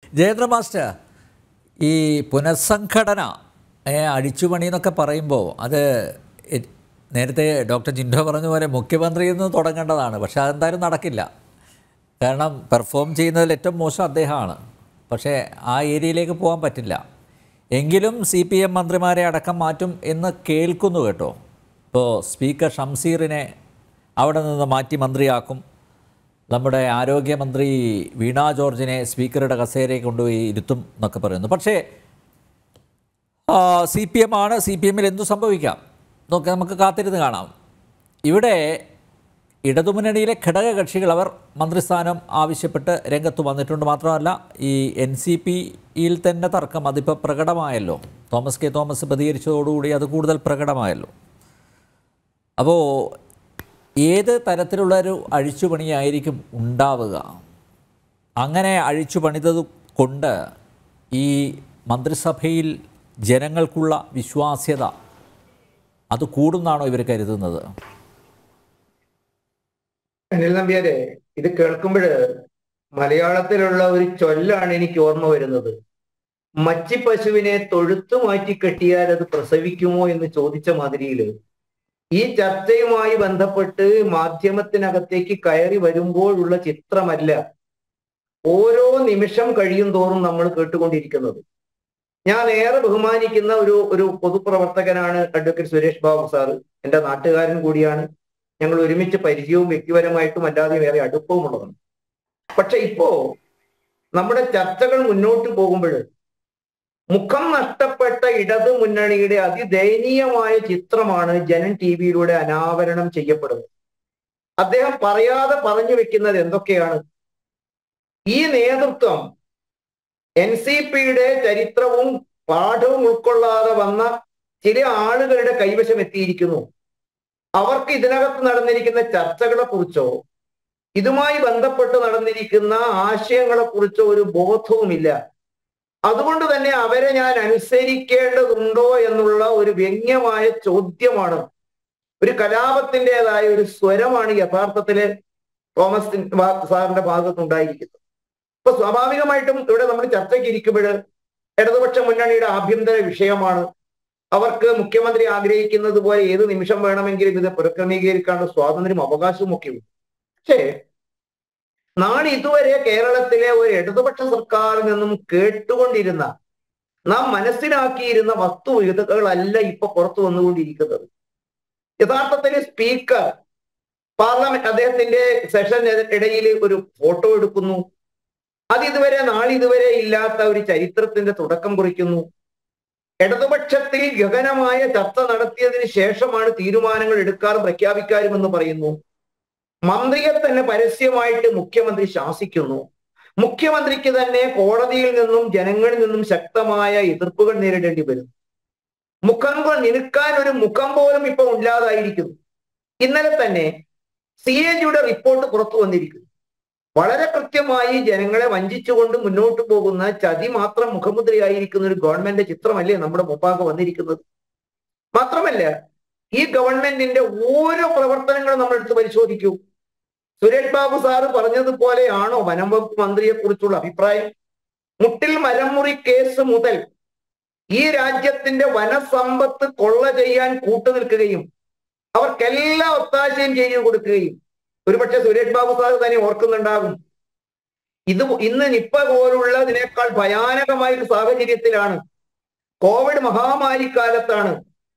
ജയേന്ദ്ര master ഈ പുനഃസംഘടന ഏ, അഴിച്ചുപണി എന്നൊക്കെ പറയുമ്പോൾ അത് എ- നേരത്തെ ഡോക്ടർ ജിൻഡോ പറഞ്ഞ പോലെ മുഖ്യമന്ത്രിയിൽ നിന്ന് തുടങ്ങേണ്ടതാണ് പക്ഷേ അതെന്തായാലും നടക്കില്ല കാരണം പെർഫോം ചെയ്യുന്നതിൽ ഏറ്റവും മോശം അദ്ദേഹമാണ് പക്ഷേ ആ ഏരിയയിലേക്ക് പോകാൻ പറ്റില്ല എങ്കിലും സി പി എം മന്ത്രിമാരെ അടക്കം മാറ്റും എന്ന് കേൾക്കുന്നു കേട്ടോ ഇപ്പോൾ സ്പീക്കർ ഷംസീറിനെ അവിടെ നിന്ന് മാറ്റി മന്ത്രിയാക്കും നമ്മുടെ ആരോഗ്യമന്ത്രി വീണ ജോർജിനെ സ്പീക്കറുടെ കസേരയിൽ കൊണ്ടുപോയി ഇരുത്തും എന്നൊക്കെ പറയുന്നു പക്ഷേ സി പി എം ആണ് സി പി എമ്മിൽ എന്തു സംഭവിക്കാം നോക്കി നമുക്ക് കാത്തിരുന്ന് കാണാം ഇവിടെ ഇടതുമുന്നണിയിലെ ഘടകകക്ഷികൾ അവർ മന്ത്രിസ്ഥാനം ആവശ്യപ്പെട്ട് രംഗത്ത് വന്നിട്ടുണ്ട് മാത്രമല്ല ഈ എൻ സി പിയിൽ തന്നെ തർക്കം അതിപ്പോൾ പ്രകടമായല്ലോ തോമസ് കെ തോമസ് പ്രതികരിച്ചതോടുകൂടി അത് കൂടുതൽ പ്രകടമായല്ലോ അപ്പോൾ ഏത് തരത്തിലുള്ളൊരു അഴിച്ചുപണിയായിരിക്കും ഉണ്ടാവുക അങ്ങനെ അഴിച്ചു പണിതത് കൊണ്ട് ഈ മന്ത്രിസഭയിൽ ജനങ്ങൾക്കുള്ള വിശ്വാസ്യത അത് കൂടുന്നാണോ ഇവർ കരുതുന്നത് അനിൽ നമ്പ്യാരെ ഇത് കേൾക്കുമ്പോൾ മലയാളത്തിലുള്ള ഒരു ചൊല്ലാണ് എനിക്ക് ഓർമ്മ വരുന്നത് മച്ചി പശുവിനെ തൊഴുത്തു മാറ്റി കെട്ടിയാൽ അത് പ്രസവിക്കുമോ എന്ന് ചോദിച്ച മാതിരിയിൽ ഈ ചർച്ചയുമായി ബന്ധപ്പെട്ട് മാധ്യമത്തിനകത്തേക്ക് കയറി വരുമ്പോഴുള്ള ചിത്രമല്ല ഓരോ നിമിഷം കഴിയും തോറും നമ്മൾ കേട്ടുകൊണ്ടിരിക്കുന്നത് ഞാൻ ഏറെ ബഹുമാനിക്കുന്ന ഒരു ഒരു പൊതുപ്രവർത്തകനാണ് അഡ്വക്കേറ്റ് സുരേഷ് ബാബു സാറ് എന്റെ നാട്ടുകാരൻ കൂടിയാണ് ഞങ്ങൾ ഒരുമിച്ച് പരിചയവും വ്യക്തിപരമായിട്ടും അല്ലാതെയും ഏറെ അടുപ്പവും ഉള്ളതാണ് പക്ഷെ ഇപ്പോ നമ്മുടെ ചർച്ചകൾ മുന്നോട്ട് പോകുമ്പോൾ മുഖം നഷ്ടപ്പെട്ട ഇടതു മുന്നണിയുടെ അതിദയനീയമായ ചിത്രമാണ് ജനൻ ടി വിയിലൂടെ അനാവരണം ചെയ്യപ്പെടുന്നത് അദ്ദേഹം പറയാതെ പറഞ്ഞു വെക്കുന്നത് എന്തൊക്കെയാണ് ഈ നേതൃത്വം എൻ സി പിയുടെ ചരിത്രവും പാഠവും ഉൾക്കൊള്ളാതെ വന്ന ചില ആളുകളുടെ കൈവശം എത്തിയിരിക്കുന്നു അവർക്ക് ഇതിനകത്ത് നടന്നിരിക്കുന്ന ചർച്ചകളെ കുറിച്ചോ ഇതുമായി ബന്ധപ്പെട്ട് നടന്നിരിക്കുന്ന ആശയങ്ങളെ കുറിച്ചോ ഒരു ബോധവുമില്ല അതുകൊണ്ട് തന്നെ അവരെ ഞാൻ അനുസരിക്കേണ്ടതുണ്ടോ എന്നുള്ള ഒരു വ്യംഗ്യമായ ചോദ്യമാണ് ഒരു കലാപത്തിൻ്റെതായ ഒരു സ്വരമാണ് യഥാർത്ഥത്തില് തോമസ് സാറിന്റെ ഭാഗത്തുണ്ടായിരിക്കുന്നത് ഇപ്പൊ സ്വാഭാവികമായിട്ടും ഇവിടെ നമ്മൾ ചർച്ചയ്ക്ക് ഇരിക്കുമ്പോൾ ഇടതുപക്ഷ മുന്നണിയുടെ ആഭ്യന്തര വിഷയമാണ് അവർക്ക് മുഖ്യമന്ത്രി ആഗ്രഹിക്കുന്നത് പോലെ ഏത് നിമിഷം വേണമെങ്കിലും ഇത് പുനഃക്രമീകരിക്കാനുള്ള സ്വാതന്ത്ര്യം അവകാശവും ഒക്കെ ഉണ്ട് പക്ഷേ നാളെ ഇതുവരെ കേരളത്തിലെ ഒരു ഇടതുപക്ഷ സർക്കാരിൽ നിന്നും കേട്ടുകൊണ്ടിരുന്ന നാം മനസ്സിലാക്കിയിരുന്ന വസ്തുവിധകളല്ല ഇപ്പൊ പുറത്തു വന്നുകൊണ്ടിരിക്കുന്നത് യഥാർത്ഥത്തിൽ സ്പീക്കർ പാർലമെന്റ് അദ്ദേഹത്തിന്റെ സെഷൻ ഇടയിൽ ഒരു ഫോട്ടോ എടുക്കുന്നു അത് ഇതുവരെ നാളിതുവരെ ഇല്ലാത്ത ഒരു ചരിത്രത്തിന്റെ തുടക്കം കുറിക്കുന്നു ഇടതുപക്ഷത്തിൽ ഗഹനമായ ചർച്ച നടത്തിയതിന് ശേഷമാണ് തീരുമാനങ്ങൾ എടുക്കാറും പ്രഖ്യാപിക്കാറും എന്ന് പറയുന്നു മന്ത്രിയെ തന്നെ പരസ്യമായിട്ട് മുഖ്യമന്ത്രി ശാസിക്കുന്നു മുഖ്യമന്ത്രിക്ക് തന്നെ കോടതിയിൽ നിന്നും ജനങ്ങളിൽ നിന്നും ശക്തമായ എതിർപ്പുകൾ നേരിടേണ്ടി വരും മുഖങ്ങൾ നിൽക്കാൻ ഒരു മുഖം പോലും ഇപ്പൊ ഇല്ലാതായിരിക്കുന്നു ഇന്നലെ തന്നെ സി എ ജിയുടെ റിപ്പോർട്ട് പുറത്തു വന്നിരിക്കുന്നു വളരെ കൃത്യമായി ജനങ്ങളെ വഞ്ചിച്ചുകൊണ്ട് മുന്നോട്ട് പോകുന്ന ചതി മാത്രം മുഖമുദ്രയായിരിക്കുന്ന ഒരു ഗവൺമെന്റ് ചിത്രമല്ലേ നമ്മുടെ മുമ്പാകെ വന്നിരിക്കുന്നത് മാത്രമല്ല ഈ ഗവൺമെന്റിന്റെ ഓരോ പ്രവർത്തനങ്ങളും നമ്മൾ എടുത്ത് പരിശോധിക്കൂ സുരേഷ് ബാബു സാറ് പറഞ്ഞതുപോലെയാണോ വനം വകുപ്പ് മന്ത്രിയെ കുറിച്ചുള്ള അഭിപ്രായം മുട്ടിൽ മരമുറി കേസ് മുതൽ ഈ രാജ്യത്തിന്റെ വനസമ്പത്ത് കൊള്ള ചെയ്യാൻ കൂട്ടുനിൽക്കുകയും അവർക്കെല്ലാം ഒത്താശയും ചെയ്തു കൊടുക്കുകയും ഒരുപക്ഷെ സുരേഷ് ബാബു സാർ തന്നെ ഓർക്കുന്നുണ്ടാകും ഇത് ഇന്ന് നിപ്പ പോലുള്ളതിനേക്കാൾ ഭയാനകമായ ഒരു സാഹചര്യത്തിലാണ് കോവിഡ് മഹാമാരി കാലത്താണ്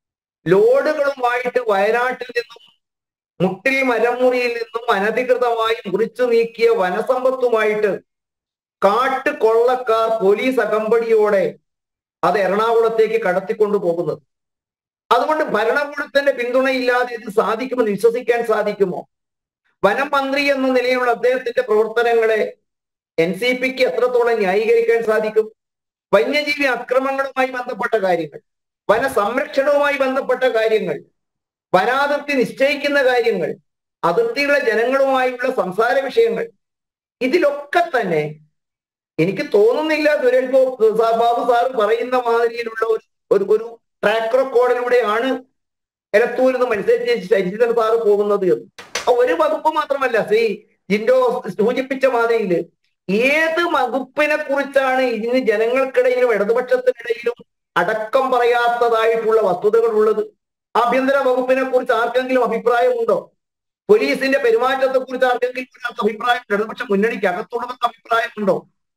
ലോഡുകളുമായിട്ട് വയനാട്ടിൽ നിന്നും മുട്ടിൽ മരമുറിയിൽ നിന്നും അനധികൃതമായി മുറിച്ചു നീക്കിയ വനസമ്പത്തുമായിട്ട് കാട്ട് കൊള്ളക്കാർ പോലീസ് അകമ്പടിയോടെ അത് എറണാകുളത്തേക്ക് കടത്തിക്കൊണ്ടു പോകുന്നത് അതുകൊണ്ട് ഭരണകൂടത്തിന്റെ പിന്തുണയില്ലാതെ ഇത് സാധിക്കുമെന്ന് വിശ്വസിക്കാൻ സാധിക്കുമോ വനം മന്ത്രി എന്ന നിലയിലുള്ള അദ്ദേഹത്തിന്റെ പ്രവർത്തനങ്ങളെ എൻ സി പിക്ക് എത്രത്തോളം ന്യായീകരിക്കാൻ സാധിക്കും വന്യജീവി അക്രമങ്ങളുമായി ബന്ധപ്പെട്ട കാര്യങ്ങൾ വന സംരക്ഷണവുമായി ബന്ധപ്പെട്ട കാര്യങ്ങൾ വനാതിർത്തി നിശ്ചയിക്കുന്ന കാര്യങ്ങൾ അതിർത്തിയിലെ ജനങ്ങളുമായുള്ള സംസാര വിഷയങ്ങൾ ഇതിലൊക്കെ തന്നെ എനിക്ക് തോന്നുന്നില്ല സുരേഷ് ബാബു സാർ പറയുന്ന മാതിരിയിലുള്ള ഒരു ഒരു ഒരു ട്രാക്ക് റെക്കോർഡിലൂടെയാണ് എലത്തൂരിൽ നിന്ന് മത്സരിച്ച് ശശിധരൻ സാറ് പോകുന്നത് എന്ന് ഒരു വകുപ്പ് മാത്രമല്ല ശ്രീ ജിൻഡോ സൂചിപ്പിച്ച മാതിരിയിൽ ഏത് വകുപ്പിനെ കുറിച്ചാണ് ഇന്ന് ജനങ്ങൾക്കിടയിലും ഇടതുപക്ഷത്തിനിടയിലും അടക്കം പറയാത്തതായിട്ടുള്ള വസ്തുതകൾ ഉള്ളത് ആഭ്യന്തര വകുപ്പിനെ കുറിച്ച് ആർക്കെങ്കിലും അഭിപ്രായമുണ്ടോ പോലീസിന്റെ പെരുമാറ്റത്തെ കുറിച്ച് ആർക്കെങ്കിലും ഇതിനകത്ത് അഭിപ്രായം ഇടതുപക്ഷ മുന്നണിക്ക് അകത്തുള്ളവർക്ക് അഭിപ്രായമുണ്ടോ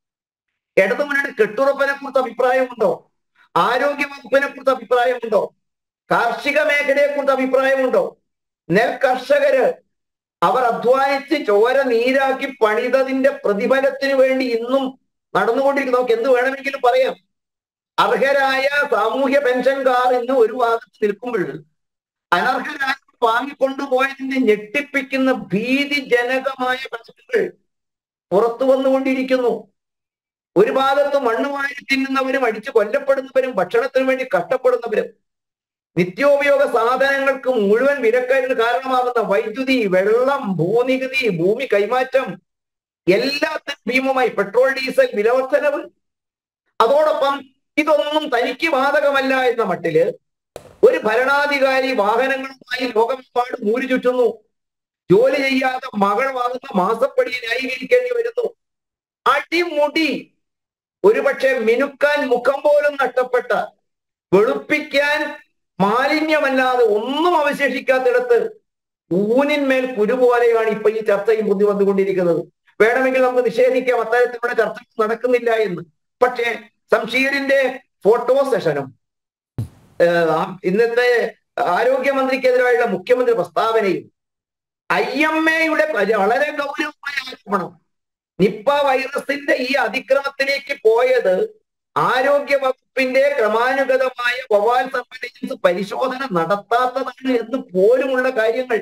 ഇടതു മുന്നണി കെട്ടുറപ്പിനെ കുറിച്ച് അഭിപ്രായമുണ്ടോ ആരോഗ്യ വകുപ്പിനെ കുറിച്ച് അഭിപ്രായമുണ്ടോ കാർഷിക മേഖലയെ കുറിച്ച് അഭിപ്രായമുണ്ടോ നെൽ കർഷകര് അവർ അധ്വാനിച്ച് ചോര നീരാക്കി പണിതതിന്റെ പ്രതിഫലത്തിന് വേണ്ടി ഇന്നും നടന്നുകൊണ്ടിരിക്കുന്നു നമുക്ക് എന്ത് വേണമെങ്കിലും പറയാം അർഹരായ സാമൂഹ്യ പെൻഷൻകാർ ഇന്ന് ഒരു ഭാഗത്ത് നിൽക്കുമ്പോൾ അനർഹരായ വാങ്ങിക്കൊണ്ടുപോയതിന്റെ ഞെട്ടിപ്പിക്കുന്ന ഭീതിജനകമായ പ്രശ്നങ്ങൾ പുറത്തു വന്നുകൊണ്ടിരിക്കുന്നു ഒരു ഭാഗത്ത് മണ്ണ് വാരി തിന്നുന്നവരും അടിച്ചു കൊല്ലപ്പെടുന്നവരും ഭക്ഷണത്തിന് വേണ്ടി കഷ്ടപ്പെടുന്നവരും നിത്യോപയോഗ സാധനങ്ങൾക്ക് മുഴുവൻ വിലക്കയറിന് കാരണമാകുന്ന വൈദ്യുതി വെള്ളം ഭൂനികുതി ഭൂമി കൈമാറ്റം എല്ലാത്തിനും ഭീമമായി പെട്രോൾ ഡീസൽ വിലവർദ്ധനവ് അതോടൊപ്പം ഇതൊന്നും തനിക്ക് ബാധകമല്ല എന്ന മട്ടില് ഒരു ഭരണാധികാരി വാഹനങ്ങളുമായി ലോകമെമ്പാടും മൂരി ചുറ്റുന്നു ജോലി ചെയ്യാതെ മകൾ വാങ്ങുന്ന മാസപ്പടിയെ ന്യായീകരിക്കേണ്ടി വരുന്നു അടിമുടി ഒരുപക്ഷെ മിനുക്കാൻ മുഖം പോലും നഷ്ടപ്പെട്ട വെളുപ്പിക്കാൻ മാലിന്യമല്ലാതെ ഒന്നും അവശേഷിക്കാത്തിടത്ത് ഊനിന്മേൽ കുരു പോലെയാണ് ഇപ്പൊ ഈ ചർച്ചയും ബുദ്ധി വന്നുകൊണ്ടിരിക്കുന്നത് വേണമെങ്കിൽ നമുക്ക് നിഷേധിക്കാം അത്തരത്തിലുള്ള ചർച്ച നടക്കുന്നില്ല എന്ന് പക്ഷേ സംഷീറിന്റെ ഫോട്ടോ സെഷനും ഏഹ്, ആ ഇന്നത്തെ ആരോഗ്യമന്ത്രിക്കെതിരായുള്ള മുഖ്യമന്ത്രി പ്രസ്താവനയും ഐ എം എയുടെ വളരെ ഗൗരവമായ ആരോപണം നിപ്പ വൈറസിന്റെ ഈ അതിക്രമത്തിലേക്ക് പോയത് ആരോഗ്യ വകുപ്പിന്റെ ക്രമാനുഗതമായ വവാൽ സർവൈലൻസ് പരിശോധന നടത്താത്തതാണ് എന്ന് പോലുമുള്ള കാര്യങ്ങൾ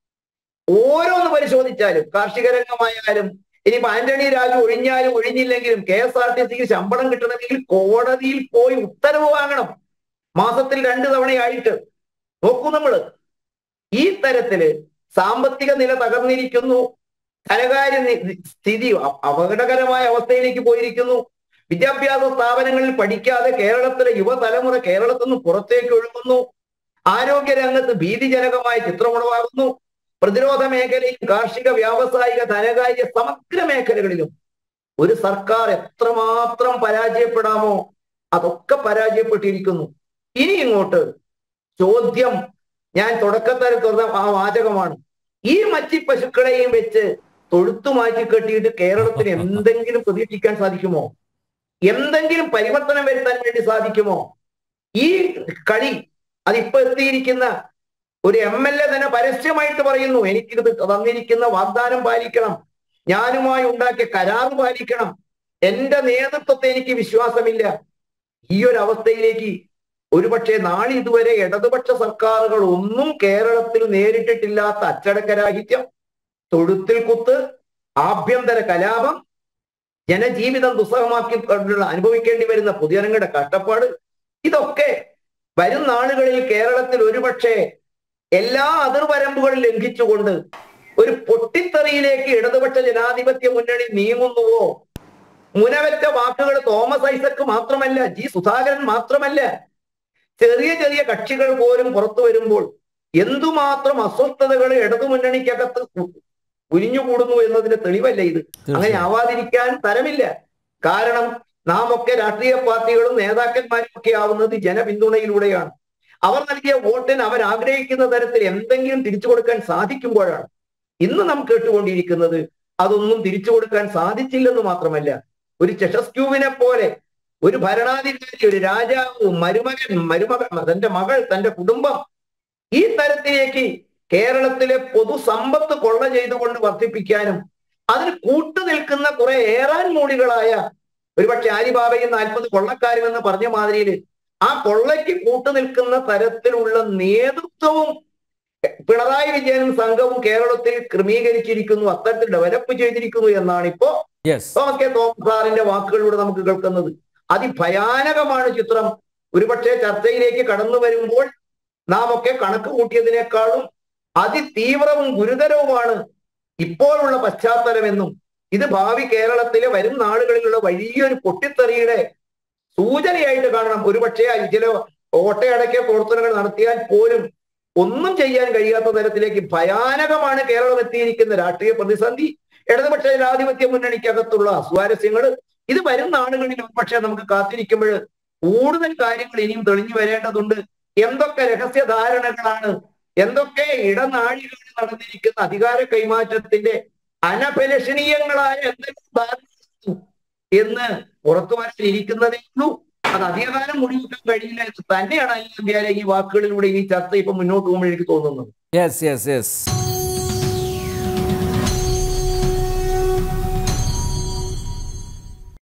ഓരോന്ന് പരിശോധിച്ചാലും കാർഷിക രംഗമായാലും ഇനിയിപ്പോ ആന്റണി രാജു ഒഴിഞ്ഞാലും ഒഴിഞ്ഞില്ലെങ്കിലും കെ എസ് ആർ ടി സിക്ക് ശമ്പളം കിട്ടണമെങ്കിൽ കോടതിയിൽ പോയി ഉത്തരവ് വാങ്ങണം മാസത്തിൽ രണ്ട് തവണയായിട്ട് നോക്കൂ നമ്മള് ഈ തരത്തില് സാമ്പത്തിക നില തകർന്നിരിക്കുന്നു ധനകാര്യ നി- സ്ഥിതി അ- അപകടകരമായ അവസ്ഥയിലേക്ക് പോയിരിക്കുന്നു വിദ്യാഭ്യാസ സ്ഥാപനങ്ങളിൽ പഠിക്കാതെ കേരളത്തിലെ യുവതലമുറ കേരളത്തിൽ നിന്ന് പുറത്തേക്ക് ഒഴുകുന്നു ആരോഗ്യ രംഗത്ത് ഭീതിജനകമായ ചിത്രമുളവാകുന്നു പ്രതിരോധ മേഖലയും കാർഷിക വ്യാവസായിക ധനകാര്യ സമഗ്ര മേഖലകളിലും ഒരു സർക്കാർ എത്രമാത്രം പരാജയപ്പെടാമോ അതൊക്കെ പരാജയപ്പെട്ടിരിക്കുന്നു ഇനി ഇങ്ങോട്ട് ചോദ്യം ഞാൻ തുടക്കത്തിൽ തുറന്ന ആ വാചകമാണ് ഈ മച്ചി പശുക്കളെയും വെച്ച് തൊഴുത്തു മാറ്റി കെട്ടിയിട്ട് കേരളത്തിന് എന്തെങ്കിലും പ്രതീക്ഷിക്കാൻ സാധിക്കുമോ എന്തെങ്കിലും പരിവർത്തനം വരുത്താൻ വേണ്ടി സാധിക്കുമോ ഈ കളി അതിപ്പോ എത്തിയിരിക്കുന്ന ഒരു എം എൽ എ തന്നെ പരസ്യമായിട്ട് പറയുന്നു എനിക്കിത് തന്നിരിക്കുന്ന വാഗ്ദാനം പാലിക്കണം ഞാനുമായി ഉണ്ടാക്കിയ കരാറ് പാലിക്കണം എന്റെ നേതൃത്വത്തെ എനിക്ക് വിശ്വാസമില്ല ഈ ഒരു അവസ്ഥയിലേക്ക് ഒരുപക്ഷെ നാളെ ഇതുവരെ ഇടതുപക്ഷ സർക്കാരുകൾ ഒന്നും കേരളത്തിൽ നേരിട്ടിട്ടില്ലാത്ത അച്ചടക്കരാഹിത്യം തൊഴുത്തിൽ കുത്ത് ആഭ്യന്തര കലാപം ജനജീവിതം ദുസ്സഹമാക്കി കൊണ്ടുള്ള അനുഭവിക്കേണ്ടി വരുന്ന പൊതുജനങ്ങളുടെ കഷ്ടപ്പാട് ഇതൊക്കെ വരും നാളുകളിൽ കേരളത്തിൽ ഒരുപക്ഷെ എല്ലാ അതിർവരമ്പുകളും ലംഘിച്ചുകൊണ്ട് ഒരു പൊട്ടിത്തെറിയിലേക്ക് ഇടതുപക്ഷ ജനാധിപത്യ മുന്നണി നീങ്ങുന്നുവോ മുനവറ്റ വാക്കുകൾ തോമസ് ഐസക്ക് മാത്രമല്ല ജി സുധാകരൻ മാത്രമല്ല ചെറിയ ചെറിയ കക്ഷികൾ പോലും പുറത്തു വരുമ്പോൾ എന്തുമാത്രം അസ്വസ്ഥതകൾ ഇടതുമുന്നണിക്കകത്ത് ഉരിഞ്ഞുകൂടുന്നു എന്നതിന്റെ തെളിവല്ല ഇത് അങ്ങനെ ആവാതിരിക്കാൻ തരമില്ല കാരണം നാം ഒക്കെ രാഷ്ട്രീയ പാർട്ടികളും നേതാക്കന്മാരും ഒക്കെ ആവുന്നത് ജനപിന്തുണയിലൂടെയാണ് അവർ നൽകിയ വോട്ടിന് അവർ ആഗ്രഹിക്കുന്ന തരത്തിൽ എന്തെങ്കിലും തിരിച്ചു കൊടുക്കാൻ സാധിക്കുമ്പോഴാണ് ഇന്ന് നാം കേട്ടുകൊണ്ടിരിക്കുന്നത് അതൊന്നും തിരിച്ചു കൊടുക്കാൻ സാധിച്ചില്ലെന്ന് മാത്രമല്ല ഒരു ചെഷസ്ക്യൂവിനെ പോലെ ഒരു ഭരണാധികാരി ഒരു രാജാവ് മരുമകൻ മരുമകൻ തന്റെ മകൾ തന്റെ കുടുംബം ഈ തരത്തിലേക്ക് കേരളത്തിലെ പൊതുസമ്പത്ത് കൊള്ള ചെയ്തുകൊണ്ട് വർദ്ധിപ്പിക്കാനും അതിന് കൂട്ടുനിൽക്കുന്ന കുറെ ഏറാൻ മൂടികളായ ഒരുപക്ഷെ ആലിബാബയും നാൽപ്പത് കൊള്ളക്കാരും എന്ന് പറഞ്ഞ മാതിരിയിൽ ആ കൊള്ളയ്ക്ക് കൂട്ടുനിൽക്കുന്ന തരത്തിലുള്ള നേതൃത്വവും പിണറായി വിജയനും സംഘവും കേരളത്തിൽ ക്രമീകരിച്ചിരിക്കുന്നു അത്തരത്തിൽ ഡെവലപ്പ് ചെയ്തിരിക്കുന്നു എന്നാണ് ഇപ്പോ യെസ് തോമസ് കെ തോമസ് സാറിന്റെ വാക്കുകളിലൂടെ നമുക്ക് കേൾക്കുന്നത് അതിഭയാനകമാണ് ചിത്രം ഒരുപക്ഷെ ചർച്ചയിലേക്ക് കടന്നു വരുമ്പോൾ നാം ഒക്കെ കണക്ക് കൂട്ടിയതിനേക്കാളും അതിതീവ്രവും ഗുരുതരവുമാണ് ഇപ്പോഴുള്ള പശ്ചാത്തലമെന്നും ഇത് ഭാവി കേരളത്തിലെ വരും നാളുകളിലുള്ള വലിയൊരു പൊട്ടിത്തെറിയുടെ സൂചനയായിട്ട് കാണണം ഒരുപക്ഷെ ചില ഓട്ടയടക്കിയ പ്രവർത്തനങ്ങൾ നടത്തിയാൽ പോലും ഒന്നും ചെയ്യാൻ കഴിയാത്ത തരത്തിലേക്ക് ഭയാനകമാണ് കേരളം എത്തിയിരിക്കുന്ന രാഷ്ട്രീയ പ്രതിസന്ധി ഇടതുപക്ഷ ജനാധിപത്യ മുന്നണിക്കകത്തുള്ള സ്വാരസ്യങ്ങൾ ഇത് വരുന്ന ആളുകളിൽ പക്ഷേ നമുക്ക് കാത്തിരിക്കുമ്പോൾ കൂടുതൽ കാര്യങ്ങൾ ഇനിയും തെളിഞ്ഞു വരേണ്ടതുണ്ട് എന്തൊക്കെ രഹസ്യ ധാരണകളാണ് എന്തൊക്കെ ഇടനാഴികളിൽ നടന്നിരിക്കുന്ന അധികാര കൈമാറ്റത്തിന്റെ അനപലഷണീയങ്ങളായ എന്തെങ്കിലും ധാരണ എന്ന് പുറത്തു വരാനിരിക്കുന്നതേ ഉള്ളൂ അത് അധികകാലം മുടിവെക്കാൻ കഴിയില്ല എന്ന് തന്നെയാണ് അനിൽ നമ്പ്യാരെ ഈ വാക്കുകളിലൂടെ ഈ ചർച്ച ഇപ്പൊ മുന്നോട്ട് പോകുമ്പോൾ എനിക്ക് തോന്നുന്നത് യെസ് യെസ് യെസ്